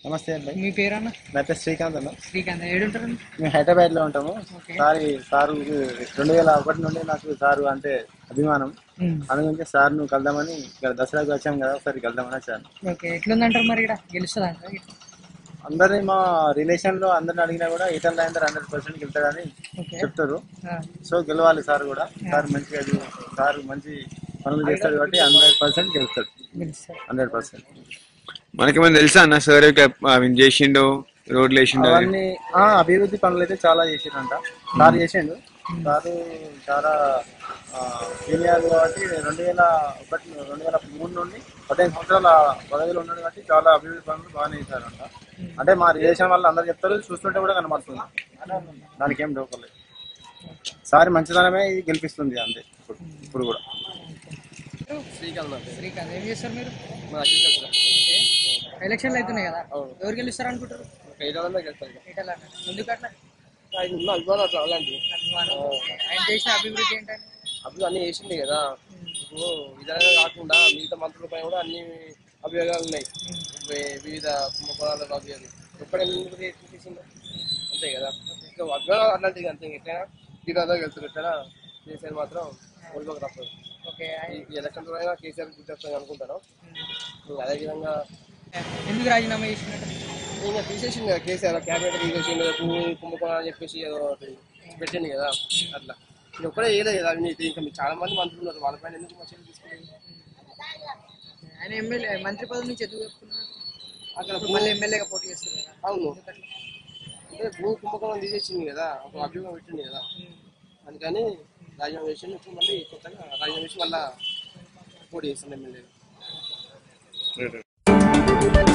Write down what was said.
నమస్తే అండి మీ పేరన్న నా పేరు శ్రీకాంత్ అన్న శ్రీకాంత్ ఏడుంటారు మేము హైదరాబాద్ లో ఉంటాము ఓకే. సార్ సారు రెండు వేల ఒకటి నుండి నాకు సారు అంటే అభిమానం అందుగురించి సార్ నువ్వు కలుద్దామని ఇక్కడ దసరాకి వచ్చాం కదా ఒకసారి కలుద్దామని వచ్చాను ఓకే ఎట్లుందంటారు మరి ఇక్కడ గెలుస్తుందంట అందరినీ మా రిలేషన్ లో అందరిని అడిగినా కూడా ఈటల్ రాజేందర్ హండ్రెడ్ పర్సెంట్ గెలుతాడని ఓకే చెప్తారు ఆ, సో గెలవాలి సార్ కూడా సార్ మంచిగా అది- సార్ మంచి పనులు చేస్తాడు కాబట్టి హండ్రెడ్ పర్సెంట్ గెలుస్తాడు గెలుస్తారు హండ్రెడ్ పర్సెంట్ మనకేమైనా తెలుసా అన్న సార్ అవి చేసిండు రోడ్లు వేసిండు అని? అవన్నీ ఆ, అభివృద్ధి పనులు అయితే చాలా చేసిండంట సార్ చేసిండు సారు చాలా సీనియర్ కాబట్టి రెండు వేల ఒకటి రెండు వేల మూడు నుండి పదిహేను సంవత్సరాల పదవిలో ఉన్నాడు కాబట్టి చాలా అభివృద్ధి పనులు బాగానే చేశారంట అంటే మా రిలేషన్ వాళ్ళు అందరు చెప్తారు చూస్తుంటే కూడా కనబడుతుంది దానికి ఏం డోకలేదు సారి మంచిదనమే ఇది గెలిపిస్తుంది అంతే ఇప్పుడు ఇప్పుడు కూడా శ్రీకాంత్ ఏం చేస్తారు మీరు మన అగ్రికల్చర్ ఓకే ఎలక్షన్లు అవుతున్నాయి కదా ఎవరు గెలుస్తారు అనుకుంటారు ఈటల అన్న. ఎందుకట్లా అలాంటివి అభిమానం. ఓకే. ఆయన చేసిన అభివృద్ధి ఏంటంటే అభివృద్ధి అన్ని చేసింది కదా ఇప్పుడు విధానంగా కాకుండా మిగతా మంత్రులపై కూడా అన్ని అభియోగాలు ఉన్నాయి వి- వివిధ కుంభకోణాలకు అభియోగాలు ఎక్కడ ఎందుకు చేసిందో అంతే కదా ఇంకా అభియోగాలు అట్లాంటివి అంతే ఎట్లయినా తీరాలో వెళ్తారు ఎట్లయినా కేసీఆర్ మాత్రం ఓడిపోక తప్పదు ఓకే ఈ- ఈ ఎలక్షన్ అయినా కేసీఆర్ గుర్తొస్తాను అనుకుంటాను ఇంకా అదే విధంగా ఎందుకు రాజీనామా చేసినట్టు ఇంకా తీసేసింది కదా కేసీఆర్ క్యాబినెట్ తీసేసింది భూమి కుంభకోణం అని చెప్పేసి ఏదో ఒకటి పెట్టింది కదా అట్లా నేను ఒక్కడే వేయలేదు కదా అవినీతి ఇంకా మీకు చాలా మంది మంత్రులు ఉన్నారు వాళ్ళపైన ఎందుకు మంచిగా తీసుకుని ఆయన ఎమ్మెల్యే మంత్రి పదవి నుంచి ఎందుకు చెప్తున్నారు అక్కడ ఇప్పుడు మళ్ళీ ఎమ్మెల్యేగా పోటీ చేస్తున్నారు కదా. అవును ఎందుకట్లా? అంటే భూ కుంభకోణం తీసేసింది కదా ఒక అభియోగం పెట్టింది కదా అందుకని రాజీనామా చేసింది ఇప్పుడు మళ్ళీ కొత్తగా రాజీనామా చేసి మళ్ళీ పోటీ చేస్తుంది ఎమ్మెల్యే